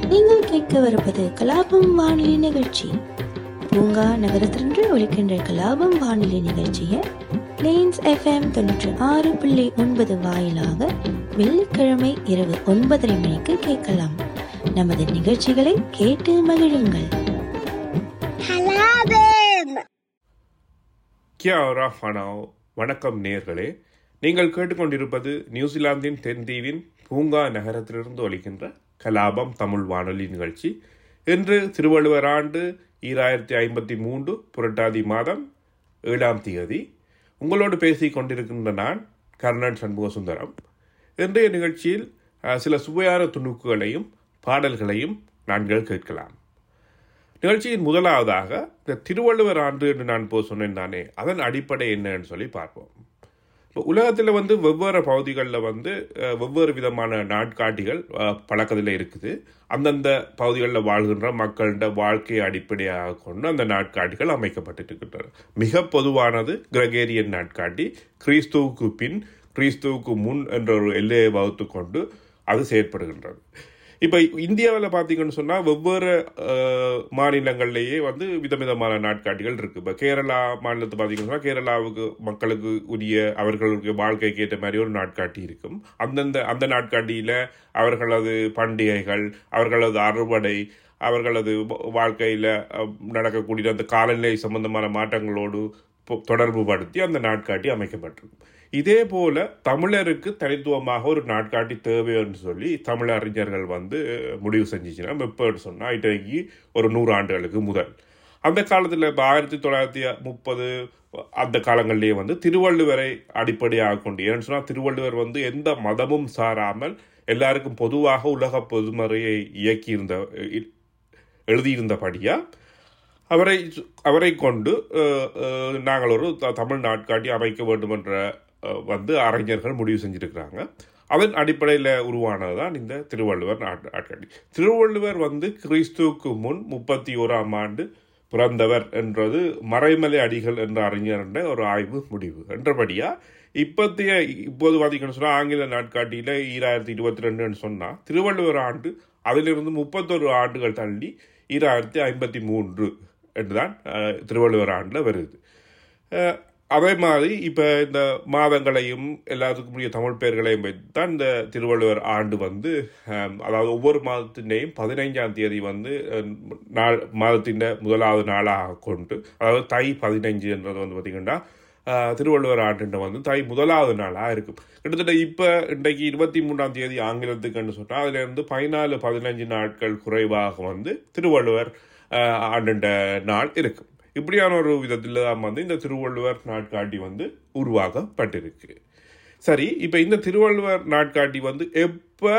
நீங்கள் கேட்கவிருப்பது கலாபம் வானொலி நிகழ்ச்சி பூங்கா நகரத்திலிருந்து ஒழிக்கின்ற கலாபம் வானொலி நிகழ்ச்சியை பிளேன்ஸ் எஃப்எம் தொண்ணூற்றி ஆறு புள்ளி ஒன்பது வாயிலாக வெள்ளிக்கிழமை இரவு ஒன்பதரை மணிக்கு கேட்கலாம் நமது நிகழ்ச்சிகளை கேட்டு மகிழுங்கள் கலாபம் கியா ஒரா ஃபனாவ் வணக்கம் நேர்களே நீங்கள் கேட்டுக்கொண்டிருப்பது நியூசிலாந்தின் தென்தீவின் பூங்கா நகரத்திலிருந்து ஒலிக்கின்ற கலாபம் தமிழ் வானொலி நிகழ்ச்சி இன்று திருவள்ளுவர் ஆண்டு ஈராயிரத்தி ஐம்பத்தி மூன்று புரட்டாதி மாதம் ஏழாம் தேதி உங்களோடு பேசிக் கொண்டிருக்கின்ற நான் கர்ணன் சண்முக சுந்தரம் இன்றைய நிகழ்ச்சியில் அஹ், சில சுவையான துணுக்குகளையும் பாடல்களையும் நாங்கள் கேட்கலாம் நிகழ்ச்சியின் முதலாவதாக இந்த திருவள்ளுவர் ஆண்டு என்று நான் இப்போ சொன்னேன் தானே அதன் அடிப்படை என்னன்னு சொல்லி பார்ப்போம் இப்போ உலகத்தில் வந்து வெவ்வேறு பகுதிகளில் வந்து அஹ், வெவ்வேறு விதமான நாட்காட்டிகள் அஹ், பழக்கத்தில் இருக்குது அந்தந்த பகுதிகளில் வாழ்கின்ற மக்களோட வாழ்க்கையை அடிப்படையாக கொண்டு அந்த நாட்காட்டிகள் அமைக்கப்பட்டிருக்கின்றன மிக பொதுவானது கிரகேரியன் நாட்காட்டி கிறிஸ்துவுக்கு பின் கிறிஸ்துவுக்கு முன் என்ற ஒரு எல்லையை வகுத்து கொண்டு அது செயற்படுகின்றது இப்போ இந்தியாவில் பார்த்தீங்கன்னு சொன்னால் வெவ்வேறு அஹ், மாநிலங்கள்லேயே வந்து விதவிதமான நாட்காட்டிகள் இருக்குது இப்போ கேரளா மாநிலத்தை பார்த்தீங்கன்னு சொன்னால் கேரளாவுக்கு மக்களுக்கு உரிய அவர்களுக்கு வாழ்க்கைக்கு ஏற்ற மாதிரி ஒரு நாட்காட்டி இருக்கும் அந்தந்த அந்த நாட்காட்டியில் அவர்களது பண்டிகைகள் அவர்களது அறுவடை அவர்களது வாழ்க்கையில் நடக்கக்கூடிய அந்த காலநிலை சம்பந்தமான மாற்றங்களோடு பொ- தொடர்பு படுத்தி அந்த நாட்காட்டி அமைக்கப்பட்டிருக்கும் இதே போல தமிழருக்கு தனித்துவமாக ஒரு நாட்காட்டி தேவைன்னு சொல்லி தமிழ் அறிஞர்கள் வந்து முடிவு செஞ்சுச்சுன்னா எப்போன்னு சொன்னால் இன்றைக்கு ஒரு நூறு ஆண்டுகளுக்கு முதல் அந்த காலத்தில் இப்போ ஆயிரத்தி தொள்ளாயிரத்தி முப்பது அந்த காலங்களிலேயே வந்து திருவள்ளுவரை அடிப்படையாக கொண்டு ஏன்னு சொன்னால் திருவள்ளுவர் வந்து எந்த மதமும் சாராமல் எல்லாருக்கும் பொதுவாக உலக பொதுமறையை இயக்கியிருந்த எழுதியிருந்தபடியா அவரை அவரை கொண்டு அஹ், அஹ், நாங்கள் ஒரு த- தமிழ் நாட்காட்டி அமைக்க வேண்டும் என்ற அஹ், வந்து அறிஞர்கள் முடிவு செஞ்சிருக்கிறாங்க அதன் அடிப்படையில் உருவானது தான் இந்த திருவள்ளுவர் நாட் நாட்காட்டி திருவள்ளுவர் வந்து கிறிஸ்துவுக்கு முன் முப்பத்தி ஓராம் ஆண்டு பிறந்தவர் என்றது மறைமலை அடிகள் என்ற அறிஞருடைய ஒரு ஆய்வு முடிவு என்றபடியா இப்பத்திய இப்போது பார்த்தீங்கன்னு சொன்னால் ஆங்கில நாட்காட்டியில் ஈராயிரத்தி இருபத்தி ரெண்டுன்னு சொன்னால் திருவள்ளுவர் ஆண்டு அதிலிருந்து முப்பத்தொரு ஆண்டுகள் தள்ளி ஈராயிரத்தி ஐம்பத்தி மூன்று என்றுதான் அஹ், திருவள்ளுவர் ஆண்டில் வருது அஹ், அதே மாதிரி இப்போ இந்த மாதங்களையும் எல்லாத்துக்கும் உரிய தமிழ் பெயர்களையும் வைத்து தான் இந்த திருவள்ளுவர் ஆண்டு வந்து அஹ், அதாவது ஒவ்வொரு மாதத்தினையும் பதினைஞ்சாம் தேதி வந்து அஹ், நாள் மாதத்தின் முதலாவது நாளாக கொண்டு அதாவது தை பதினைஞ்சு என்றது வந்து பார்த்திங்கன்னா அஹ், திருவள்ளுவர் ஆண்டு வந்து தை முதலாவது நாளாக இருக்கும் கிட்டத்தட்ட இப்போ இன்றைக்கு இருபத்தி மூன்றாம் தேதி ஆங்கிலத்துக்குன்னு சொன்னால் அதுலேருந்து பதினாலு பதினஞ்சு நாட்கள் குறைவாக வந்து திருவள்ளுவர் அஹ், ஆண்டுண்ட நாள் இருக்கும் இப்படியான ஒரு விதத்தில் தான் வந்து இந்த திருவள்ளுவர் நாட்காட்டி வந்து உருவாக்கப்பட்டிருக்கு சரி இப்போ இந்த திருவள்ளுவர் நாட்காட்டி வந்து எப்போ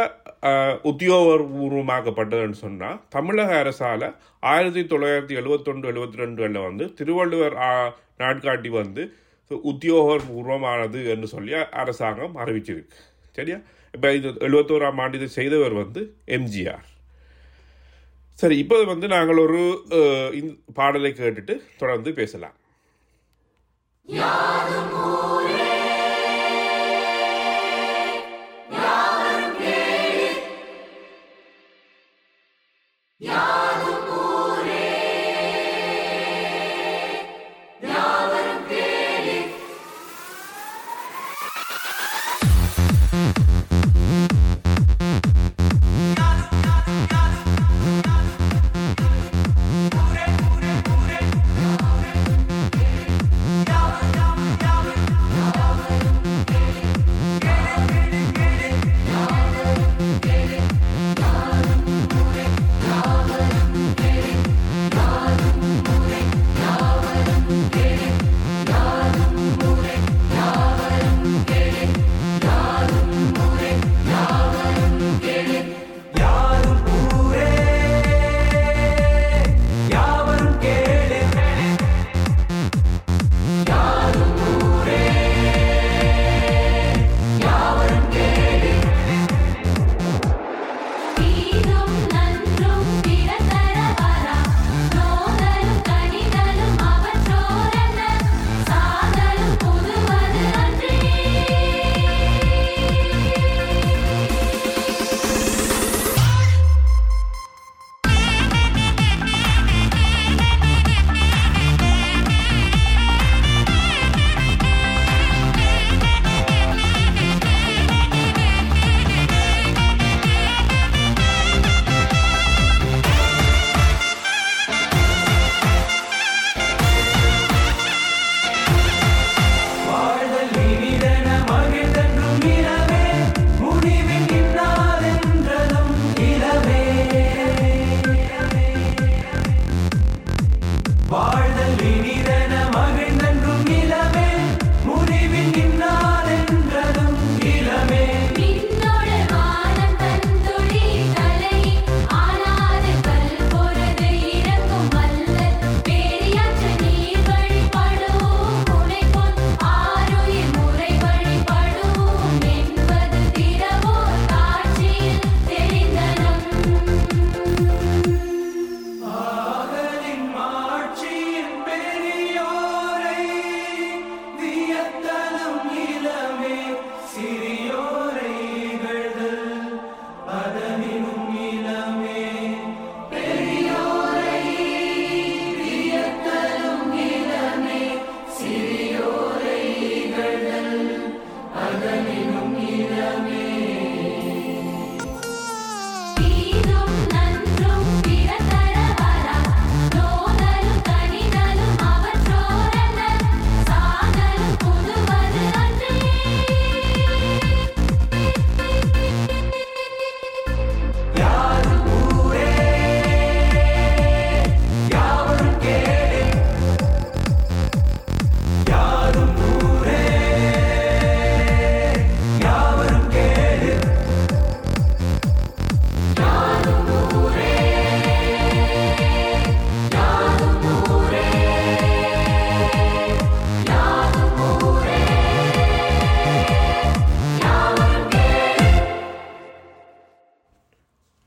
உத்தியோகபூர்வமாக்கப்பட்டதுன்னு சொன்னால் தமிழக அரசால் ஆயிரத்தி தொள்ளாயிரத்தி எழுபத்தொன்று எழுபத்தி ரெண்டுகளில் வந்து திருவள்ளுவர் ஆ, நாட்காட்டி வந்து உத்தியோகபூர்வமானது என்று சொல்லி அரசாங்கம் அறிவிச்சிருக்கு சரியா இப்போ இது எழுபத்தோராம் ஆண்டு இதை செய்தவர் வந்து எம்ஜிஆர் சரி இப்போ வந்து நாங்கள் ஒரு அஹ், இந்த பாடலை கேட்டுட்டு தொடர்ந்து பேசலாம் Yeah.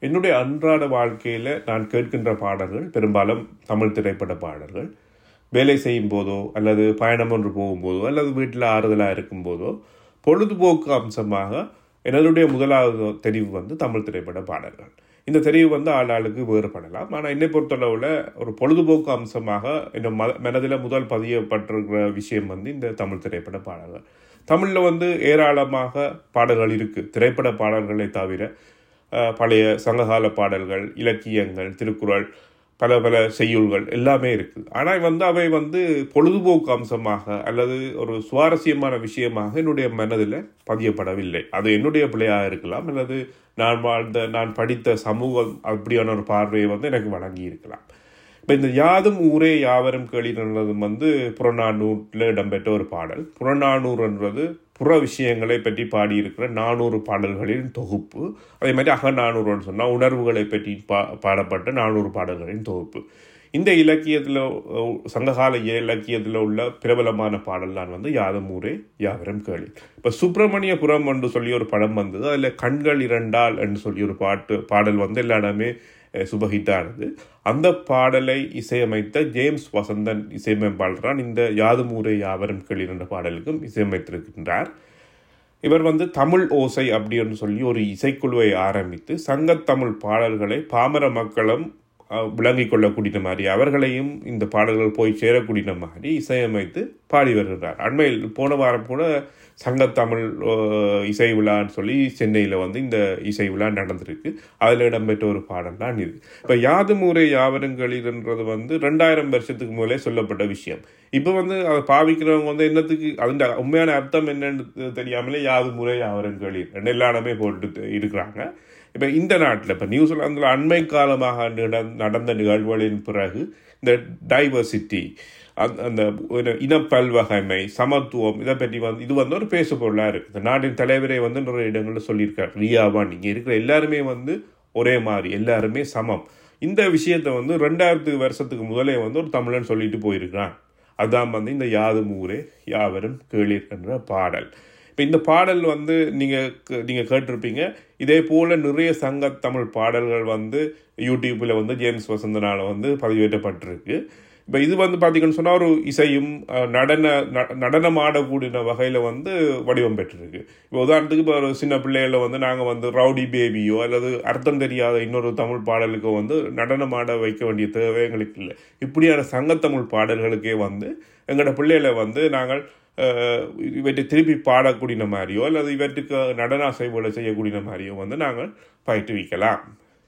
என்னுடைய அன்றாட வாழ்க்கையில் நான் கேட்கின்ற பாடல்கள் பெரும்பாலும் தமிழ் திரைப்பட பாடல்கள் வேலை செய்யும் போதோ அல்லது பயணம் ஒன்று போகும்போதோ அல்லது வீட்டில் ஆறுதலாக இருக்கும்போதோ பொழுதுபோக்கு அம்சமாக என்னுடைய முதலாவது தெரிவு வந்து தமிழ் திரைப்பட பாடல்கள் இந்த தெரிவு வந்து ஆள் ஆளுக்கு வேறுபடலாம் ஆனால் என்னை பொறுத்தளவில் ஒரு பொழுதுபோக்கு அம்சமாக இந்த ம மனதில் முதல் பதியப்பட்டிருக்கிற விஷயம் வந்து இந்த தமிழ் திரைப்பட பாடல்கள் தமிழில் வந்து ஏராளமாக பாடல்கள் இருக்குது திரைப்பட பாடல்களை தவிர அஹ், பழைய சங்ககால பாடல்கள் இலக்கியங்கள் திருக்குறள் பல பல செய்யுள்கள் எல்லாமே இருக்குது ஆனால் வந்து அவை வந்து பொழுதுபோக்கு அம்சமாக அல்லது ஒரு சுவாரஸ்யமான விஷயமாக என்னுடைய மனதில் பதியப்படவில்லை அது என்னுடைய பிள்ளையாக இருக்கலாம் அல்லது நான் வாழ்ந்த நான் படித்த சமூகம் அப்படியான ஒரு பார்வையை வந்து எனக்கு வழங்கி இருக்கலாம் இப்போ இந்த யாதும் ஊரே யாவரும் கேளிர்ன்றதும் வந்து புறநானூற்றில் இடம்பெற்ற ஒரு பாடல் புறநானூறுன்றது புற விஷயங்களை பற்றி பாடியிருக்கிற நானூறு பாடல்களின் தொகுப்பு அதே மாதிரி அகநானூறுன்னு சொன்னால் உணர்வுகளை பற்றி பா பாடப்பட்ட நானூறு பாடல்களின் தொகுப்பு இந்த இலக்கியத்தில் சங்ககால இலக்கியத்தில் உள்ள பிரபலமான பாடல் தான் வந்து யாதும் ஊரே யாவரும் கேளி இப்போ சுப்பிரமணியபுரம் என்று சொல்லி ஒரு படம் வந்தது அதில் கண்கள் இரண்டால் என்று சொல்லி ஒரு பாட்டு பாடல் வந்து எல்லா இடமே சுபஹிட்டானது அந்த பாடலை இசையமைத்த ஜேம்ஸ் வசந்தன் இசையமைப்பாளரான் இந்த யாதும் ஊரே யாவரும் கேளீர் என்ற பாடலுக்கும் இசையமைத்திருக்கின்றார் இவர் வந்து தமிழ் ஓசை அப்படின்னு சொல்லி ஒரு இசைக்குழுவை ஆரம்பித்து சங்கத்தமிழ் பாடல்களை பாமர மக்களும் அஹ், விளங்கிக் கொள்ளக்கூடிய மாதிரி அவர்களையும் இந்த பாடல்கள் போய் சேரக்கூடிய மாதிரி இசையமைத்து பாடி வருகிறார் அண்மையில் போன வாரம் கூட சங்கத்தமிழ் அஹ், இசை விழான்னு சொல்லி சென்னையில் வந்து இந்த இசை விழா நடந்திருக்கு அதில் இடம்பெற்ற ஒரு பாடல் தான் இது இப்போ யாதும் ஊரே யாவருங்களில்ன்றது வந்து ரெண்டாயிரம் வருஷத்துக்கு முதலே சொல்லப்பட்ட விஷயம் இப்போ வந்து அதை பாவிக்கிறவங்க வந்து என்னத்துக்கு அதன் உண்மையான அர்த்தம் என்னன்னு தெரியாமலே யாதும் ஊரே யாவருங்களில் எல்லாருமே போட்டு இருக்கிறாங்க இப்போ இந்த நாட்டில் இப்போ நியூசிலாந்தில் அண்மை காலமாக நட- நடந்த நிகழ்வுகளின் பிறகு இந்த டைவர்சிட்டி அந்த ஒரு இன பல்வகைமை சமத்துவம் இதை பற்றி வந்து இது வந்து ஒரு பேசு பொருளாக இருக்குது இந்த நாட்டின் தலைவரே வந்து நிறைய இடங்களில் சொல்லியிருக்கார் ரியாவான் இங்கே இருக்கிற எல்லாருமே வந்து ஒரே மாதிரி எல்லாருமே சமம் இந்த விஷயத்தை வந்து ரெண்டாயிரத்து வருஷத்துக்கு முதலே வந்து ஒரு தமிழன் சொல்லிட்டு போயிருக்கிறான் அதான் வந்து இந்த யாதும் ஊரே யாவரும் கேளீர் என்ற பாடல் இப்போ இந்த பாடல் வந்து நீங்கள் நீங்கள் கேட்டிருப்பீங்க இதே போல் நிறைய சங்க தமிழ் பாடல்கள் வந்து யூடியூப்பில் வந்து ஜேம்ஸ் வசந்தனால் வந்து பதிவேற்றப்பட்டிருக்கு இப்போ இது வந்து பார்த்தீங்கன்னு சொன்னால் ஒரு இசையும் அஹ், நடன ந- நடனம் ஆடக்கூடிய வகையில் வந்து வடிவம் பெற்றிருக்கு இப்போ உதாரணத்துக்கு இப்போ ஒரு சின்ன பிள்ளைகள வந்து நாங்கள் வந்து ரவுடி பேபியோ அல்லது அர்த்தம் தெரியாத இன்னொரு தமிழ் பாடலுக்கோ வந்து நடனம் ஆட வைக்க வேண்டிய தேவை எங்களுக்கு இல்லை இப்படியான சங்கத்தமிழ் பாடல்களுக்கே வந்து எங்களோட பிள்ளைகளை வந்து நாங்கள் அஹ், இவற்றை திருப்பி பாடக்கூடிய மாதிரியோ அல்லது இவற்றுக்கு நடன அசைவுகளை செய்யக்கூடிய மாதிரியோ வந்து நாங்கள் பயிற்றுவிக்கலாம்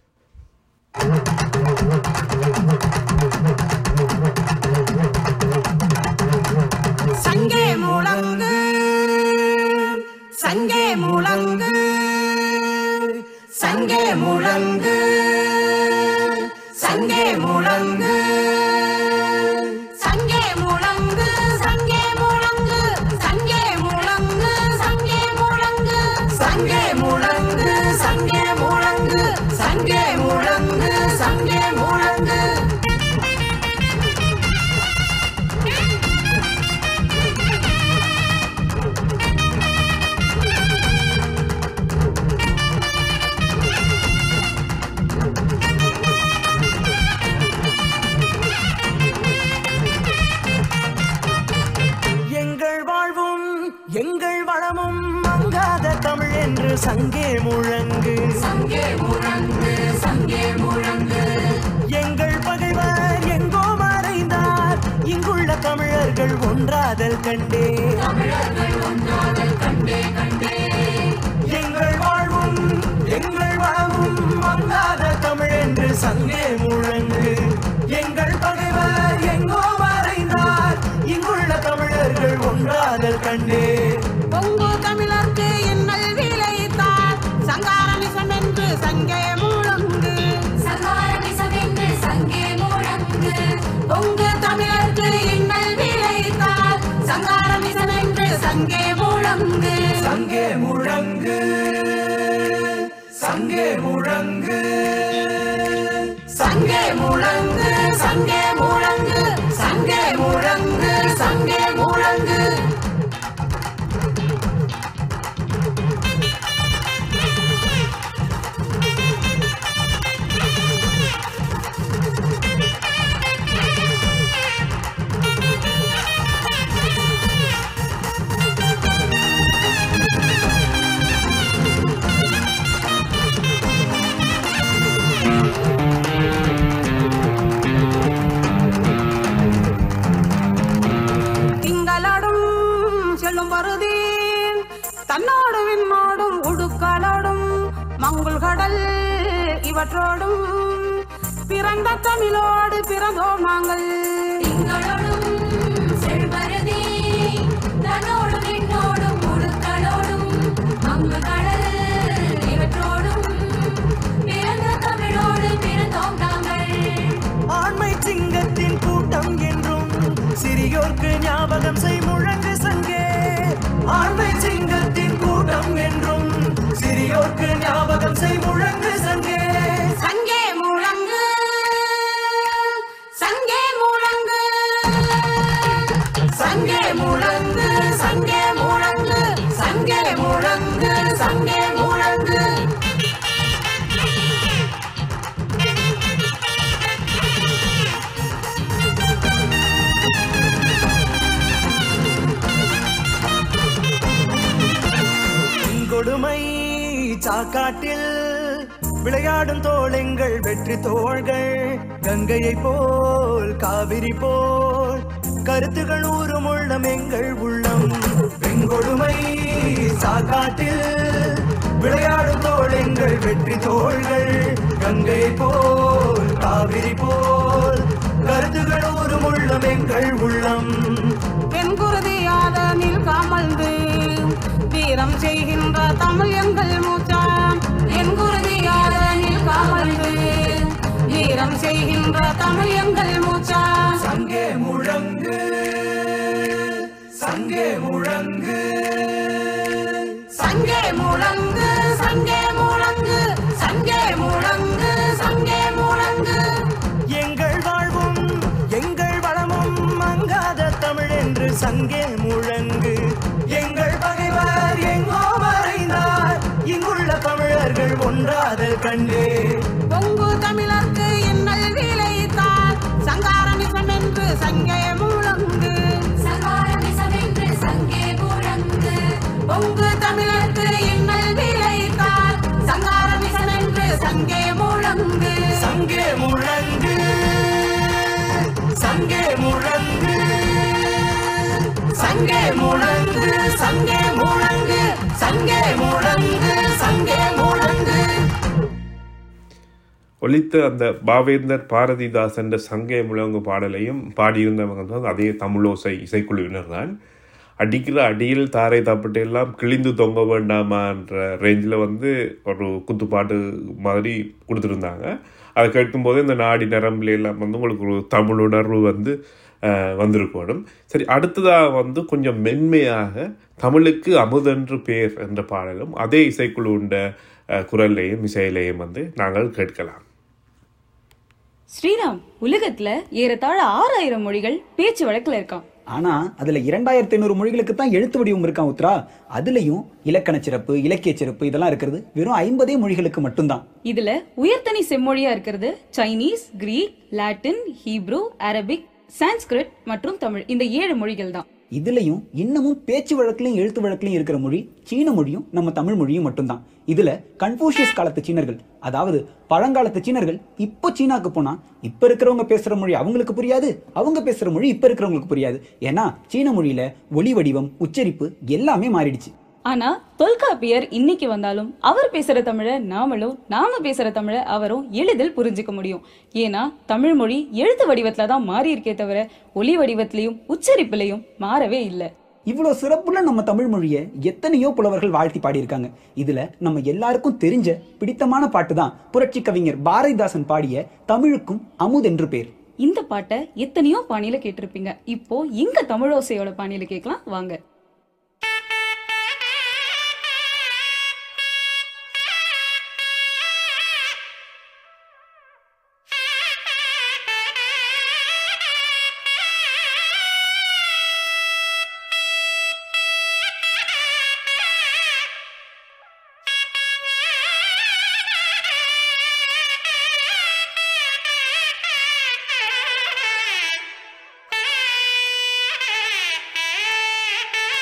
சங்கே முழங்கு சங்கே முழங்கு சங்கே முழங்கு சங்கே முழங்கு சங்கே முழங்கு சங்கே முழங்கு சங்கே முழங்கு சங்கே முழங்கு சங்கே முழங்கு சங்கே முழங்கு சங்கே முழங்கு சங்கே முழங்கு எங்கள் வாழ்வும் எங்கள் வளமும் மங்காத தமிழ் என்று சங்கே முழங்கு சங்கே முழங்கு சங்கே முழங்கு எங்கள் பகைவர் எங்கோ மறைந்தார் இங்குள்ள தமிழர்கள் ஒன்றாதல் கண்டே தமிழர்கள் ஒன்றாதல் கண்டே கண்டே எங்கள் வாழ்வும் எங்கள் வளமும் மங்காத தமிழ் என்று சங்கே முழங்கு எங்கள் பகைவர் எங்கோ மறைந்தார் இங்குள்ள தமிழர்கள் ஒன்றாதல் கண்டே பொங்கு தமிழர்க்கு இன்னல் விளைத்தார் சங்காரமிசம் என்று சங்கே முழங்கு சங்காரமிசம் என்று சங்கே முழங்கு பொங்கு தமிழர்க்கு இன்னல் விளைத்தார் சங்காரமிசம் என்று சங்கே முழங்கு சங்கே முழங்கு சங்கே முழங்கு சங்கே முழங்கு சங்கே முழங்கு சங்கே முழங்கு சங்கே முழங்கு இவற்றோடும் பிறந்த தமிழோடு பிறந்தோம் நாங்கள் திங்களோடும் செல்வரதி தன்னோடும் விண்ணோடும் முழுக்களோடும் மங்கு கடல் இவற்றோடும் பிறந்த தமிழோடு பிறந்தோம் நாங்கள் ஆண்மை சிங்கத்தின் கூட்டம் என்றும் சிறியோர்க்கு ஞாபகம் செய் முழங்கு சங்கே ஆண்மை சிங்கத்தின் கூட்டம் என்றும் சிறியோர்க்கு ஞாபகம் செய் முழங்கு சங்கே சங்கே முழங்கு சங்கே முழங்கு சங்கே முழங்கு சங்கே முழங்கு சங்கே முழங்கு சங்கே முழங்கு கொடுமை சாக்காட்டில் விளையாடும் தோளெங்கள் வெற்றி தோள்கள் கங்கையை போல் காவிரி போல் கருத்துகள் ஊறும் உள்ளம் எங்கள் உள்ளம் பெண்கொடுமை சாக்காட்டில் விளையாடும் தோளெங்கள் வெற்றி தோள்கள் கங்கை போல் காவிரி போல் கருத்துகள் ஊறும் உள்ளம் எங்கள் உள்ளம் என் குருதியாத நில் காமல்ந்து வீரம் செய்கின்ற தமிழ் எங்கள் மூச்சாம் என் குருதியாத நில் காமல்ந்து வீரம் செய்கின்ற தமிழ் எங்கள் மூச்சாம் சங்கே முழங்கு சங்கே முழங்கு சங்கே முழங்கு சங்கே முழங்கு சங்கே முழங்கு சங்கே முழங்கு எங்கள் வாழ்வும் எங்கள் வளமும் மங்காத தமிழ் என்று சங்கே முழங்கு எங்கள் பகைவர் எங்கோ மறைந்தார் இங்குள்ள தமிழர்கள் ஒன்றாதல் கண்டே பொங்கு தமிழர்க்கு இன்னல் விளைத்தார் சங்காரமிசம் என்று சங்கே முழங்கு சகாரமிசமென்று சங்கே முழங்கு பொங்கு தமிழர்க்கு இன்னல் விளைத்தார் சங்காரமிசம் என்று சங்கே முழங்கு சங்கே முழங்கு சங்கே முழங்கு சங்கே முழங்கு சங்கே முழங்கு சங்கே முழங்கு சங்கே முழங்கு ஒலித்த அந்த பாவேந்தர் பாரதிதாசன் சங்கே முழங்கு பாடலையும் பாடியிருந்தவங்க வந்து அதே தமிழோசை இசைக்குழுவினர் தான் அடிக்கிற அடியில் தாரை தப்பட்டு எல்லாம் கிழிந்து தொங்க வேண்டாமான்ற ரேஞ்சில் வந்து ஒரு குத்துப்பாட்டு மாதிரி கொடுத்துருந்தாங்க அதை கேட்கும்போது இந்த நாடி நரம்புல எல்லாம் வந்து உங்களுக்கு ஒரு தமிழ் உணர்வு வந்து அஹ், வந்திருக்கணும் சரி அடுத்ததாக வந்து கொஞ்சம் மென்மையாக தமிழுக்கு அமுதென்று பேர் என்ற பாடலும் அதே இசைக்குழு உண்ட அஹ், குரல்லையும் இசையிலையும் வந்து நாங்கள் கேட்கலாம் ஸ்ரீராம் உலகத்துல ஏறத்தாழ ஆறாயிரம் மொழிகள் பேச்சு வழக்குல இருக்காம் ஆனா அதுல இரண்டாயிரத்தி ஐநூறு மொழிகளுக்கு தான் எழுத்து வடிவம் இருக்கான் உத்ரா அதுலயும் இலக்கண சிறப்பு இலக்கிய சிறப்பு இதெல்லாம் இருக்கிறது வெறும் ஐம்பதே மொழிகளுக்கு மட்டும்தான் இதுல உயர்தனி செம்மொழியா இருக்கிறது Chinese Greek Latin Hebrew Arabic Sanskrit மற்றும் தமிழ் இந்த ஏழு மொழிகள் தான் இதுலயும் இன்னமும் பேச்சு வழக்குலயும் எழுத்து வழக்குலயும் இருக்கிற மொழி சீன மொழியும் நம்ம தமிழ் மொழியும் மட்டும்தான் இதுல கன்ஃபூஷியஸ் காலத்து சீனர்கள் அதாவது பழங்காலத்து சீனர்கள் இப்போ சீனாக்கு போனா இப்ப இருக்கிறவங்க பேசுற மொழி அவங்களுக்கு புரியாது அவங்க பேசுற மொழி இப்ப இருக்கிறவங்களுக்கு புரியாது ஏன்னா சீன மொழியில ஒலி வடிவம் உச்சரிப்பு எல்லாமே மாறிடுச்சு ஆனா தொல்காப்பியர் இன்னைக்கு வந்தாலும் அவர் பேசுற தமிழ நாமளும் நாம பேசுற தமிழ அவரும் எளிதில் புரிஞ்சுக்க முடியும் ஏன்னா தமிழ் மொழி எழுத்து வடிவத்துல தான் மாறி இருக்கே தவிர ஒலி வடிவத்திலையும் உச்சரிப்புலையும் மாறவே இல்லை இவ்வளவு சிறப்புள்ள நம்ம தமிழ் மொழியை எத்தனையோ புலவர்கள் வாழ்த்தி பாடியிருக்காங்க இதுல நம்ம எல்லாருக்கும் தெரிஞ்ச பிடித்தமான பாட்டு தான் புரட்சி கவிஞர் பாரதிதாசன் பாடிய தமிழுக்கும் அமுதென்று பேர் இந்த பாட்டை எத்தனையோ பாணியில கேட்டிருப்பீங்க இப்போ இங்க தமிழோசையோட பாணியில கேட்கலாம் வாங்க Thank you.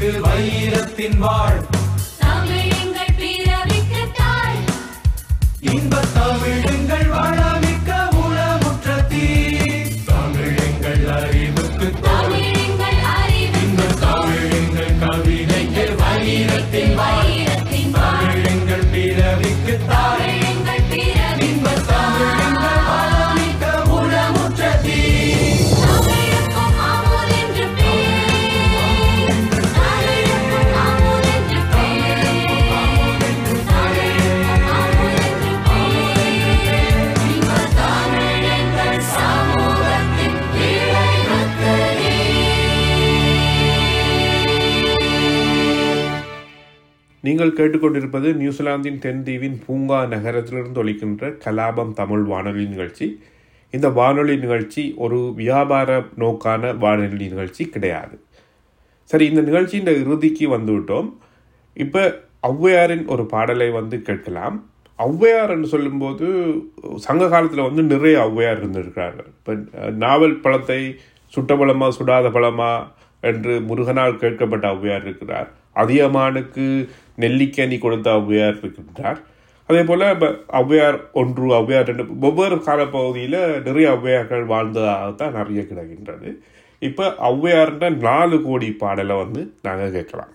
கவிதைக்கு வைரத்தின் வாழ் தமிழ் எங்கள் பிறவிக்கு தாய் இன்பத் தமிழுங்கள் வளமிக்க உளமுற்ற தீ தமிழ் எங்கள் அறிவுக்கு தோல் தமிழ் எங்கள் அறிவு இன்பத் தமிழெங்கள் கவிதைக்கு வைரத்தின் வாழ் வைரத்தின் தமிழ் எங்கள் பிறவிக்கு தாய் தமிழ் எங்கள் பிறவி இன்பத் தமிழெங்கள் வளமிக்க உளமுற்ற தீ தமிழுக்கும் அமுதென்று பேர் தமிழுக்கும் அமுதென்று பேர் தமிழுக்கும் அமுதென்று பேர் இன்பத் தமிழ் எங்கள் சமூகத்தின் இறைமக்களே நீங்கள் கேட்டுக்கொண்டிருப்பது நியூசிலாந்தின் தென்தீவின் பூங்கா நகரத்திலிருந்து ஒலிக்கின்ற கலாபம் தமிழ் வானொலி நிகழ்ச்சி இந்த வானொலி நிகழ்ச்சி ஒரு வியாபார நோக்கான வானொலி நிகழ்ச்சி கிடையாது சரி இந்த நிகழ்ச்சியின் இறுதிக்கு வந்துவிட்டோம் இப்போ ஔவையாரின் ஒரு பாடலை வந்து கேட்கலாம் ஔவையார் என்று சொல்லும்போது சங்க காலத்தில் வந்து நிறைய ஔவையார் இருந்திருக்கிறார்கள் இப்போ நாவல் பழத்தை சுட்ட பழமா சுடாத பழமா என்று முருகனால் கேட்கப்பட்ட ஔவையார் இருக்கிறார் அதியமானுக்கு நெல்லிக்கனி கொடுத்த ஔவையார் இருக்கின்றார் அதே போல் இப்போ ஔவையார் ஒன்று ஔவையார் ரெண்டு ஒவ்வொரு காலப்பகுதியில் நிறைய ஔவையார்கள் வாழ்ந்ததாகத்தான் நிறைய கிடைக்கின்றது இப்போ ஔவையார்ன்ற நாலு கோடி பாடலை வந்து நாங்கள் கேட்கலாம்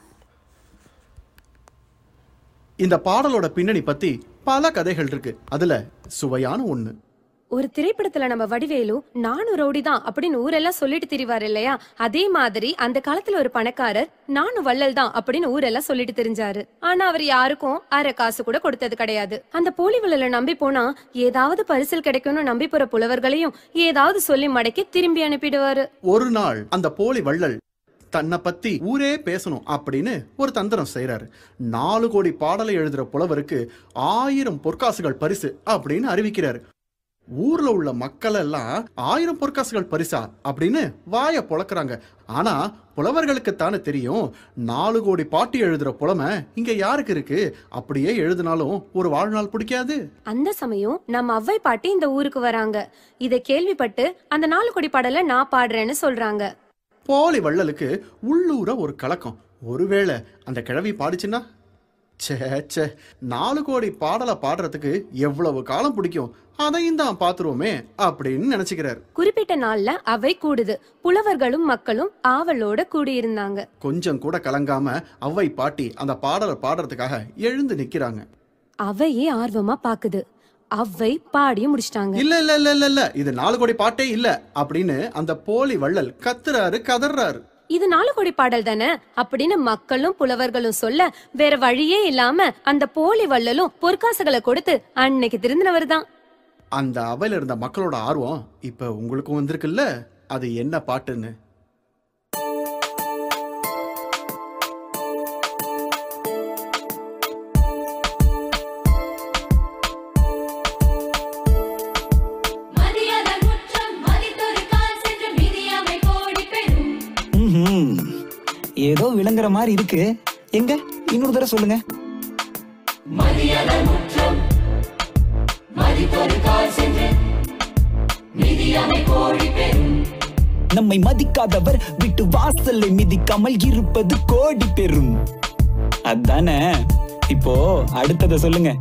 இந்த பாடலோட பின்னணி பத்தி பல கதைகள் இருக்கு அதுல சுவையான ஒண்ணு ஒரு திரைப்படத்துல நம்ம வடிவேலு நானும் ரவுடி தான் அப்படின்னு ஊரெல்லாம் சொல்லிட்டு திரிவார் இல்லையா அதே மாதிரி அந்த காலத்துல ஒரு பணக்காரர் நானும் வள்ளல் தான் அப்படின்னு ஊரெல்லாம் சொல்லிட்டு தெரிஞ்சாரு ஆனா அவர் யாருக்கும் அரை காசு கூட கொடுத்தது கிடையாது அந்த போலி வள்ளலை நம்பி போனா ஏதாவது பரிசில் கிடைக்கும்னு நம்பி போற புலவர்களையும் ஏதாவது சொல்லி மடக்கி திரும்பி அனுப்பிடுவாரு ஒரு நாள் அந்த போலி வள்ளல் தன்னை பத்தி ஊரே பேசணும் அப்படின்னு ஒரு தந்திரம் செய்றாரு நாலு கோடி பாடலை எழுதுற புலவருக்கு ஆயிரம் பொற்காசுகள் பரிசு அப்படின்னு அறிவிக்கிறாரு ஊர்ல உள்ள மக்கள் எல்லாம் ஆயிரம் பொற்காசுகள் பரிசா அப்படின்னு வாய பொளக்குறாங்க ஆனா புலவர்களுக்கு தானே தெரியும் நாலு கோடி பாட்டி எழுதுற புலமை இங்க யாருக்கு இருக்கு அப்படியே எழுதினாலும் ஒரு வாழ்நாள் பிடிக்காது அந்த சமயம் நம்ம அவ்வை பாட்டி இந்த ஊருக்கு வராங்க இத கேள்விப்பட்டு அந்த நாலு கொடி பாடல நான் பாடுறேன்னு சொல்றாங்க போலி வள்ளலுக்கு உள்ளூர ஒரு கலக்கம் ஒருவேளை அந்த கிழவி பாடிச்சுன்னா ச்சே ச்சே நாலு கோடி பாடலை பாடுறதுக்கு எவ்வளவு காலம் பிடிக்கும் அதையும் தான் பார்த்துருவோமே அப்படின்னு நினைச்சுக்கிறாரு குறிப்பிட்ட நாள்ல அவை கூடுது புலவர்களும் மக்களும் ஆவலோட கூடியிருந்தாங்க கொஞ்சம் கூட கலங்காம அவ்வை பாட்டி அந்த பாடலை பாடுறதுக்காக எழுந்து நிக்கிறாங்க அவையே ஆர்வமா பாக்குது அவ்வை பாடியும் முடிச்சிட்டாங்க இல்ல இல்ல இல்ல இல்ல இல்ல இது நாலு கோடி பாட்டே இல்ல அப்படின்னு அந்த போலி வள்ளல் கத்துறாரு கதறாரு இது நாலு கொடி பாடல் தானே அப்படின்னு மக்களும் புலவர்களும் சொல்ல வேற வழியே இல்லாம அந்த போலி வள்ளலும் பொற்காசுகளை கொடுத்து அன்னைக்கு திருந்தினவர் தான் அந்த அவையில இருந்த மக்களோட ஆர்வம் இப்ப உங்களுக்கும் வந்திருக்குல்ல அது என்ன பாட்டுன்னு மதியதன் முற்றம் மதித்தொரு கால் சென்று மிதியமை கோடி பெறும் ம்ஹும். ஏதோ விளங்குற மாதிரி இருக்கு எங்க இன்னொரு தடவை சொல்லுங்க மதியதன் முற்றம் மதித்தொரு கால் சென்று மிதியமை கோடி பெறும் நம்மை மதிக்காதவர் விட்டு வாசலை மிதிக்காமல் இருப்பது கோடி பெறும் அதானே இப்போ அடுத்தத சொல்லுங்க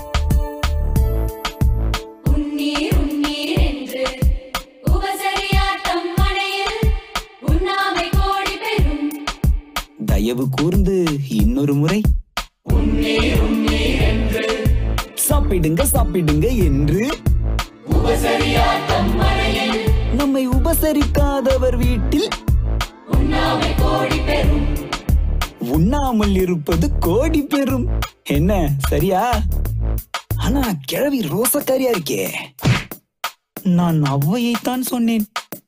உன்னீர் உன்னீர் என்று உபசரியாட்டம் மனையில் உண்ணாமை கோடி பெறும் தயவு கூர்ந்து இன்னொரு முறை உன்னீர் உன்னீர் என்று சாப்பிடுங்க சாப்பிடுங்க என்று உபசரியாட்டம் மனையில் நம்மை உபசரிக்காதவர் வீட்டில் உண்ணாமை கோடி பெறும் உண்ணாமல் இருப்பது கோடி பெறும் என்ன சரியா ஆனா கிழவி ரோசக்காரியா இருக்கே நான் அவ்வையைத்தான் சொன்னேன்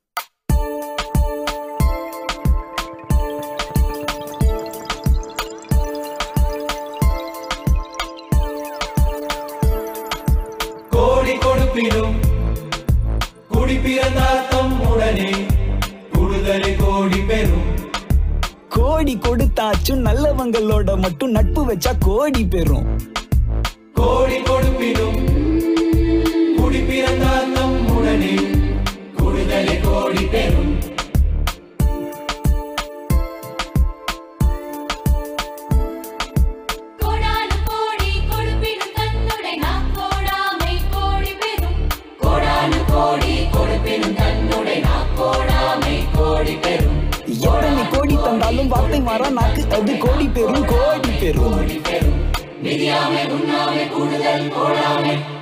கோடி கொடுப்பினும் குடி பிறந்தால் தம் உடனே குடுதலை கோடி பெறும் கோடி கொடுத்தாச்சும் நல்லவங்களோட மட்டும் நட்பு வச்சா கோடி பெறும் கோடி கொடுப்பினும் குடி பிறந்தால் தம் உடனே குடுதலை கோடி பெறும் வார்த்தை மாறா நாக்கு அது கோடி பெறும் கோடி பெறும் மிதியாமை உண்ணாமை கூடுதல் போடாமை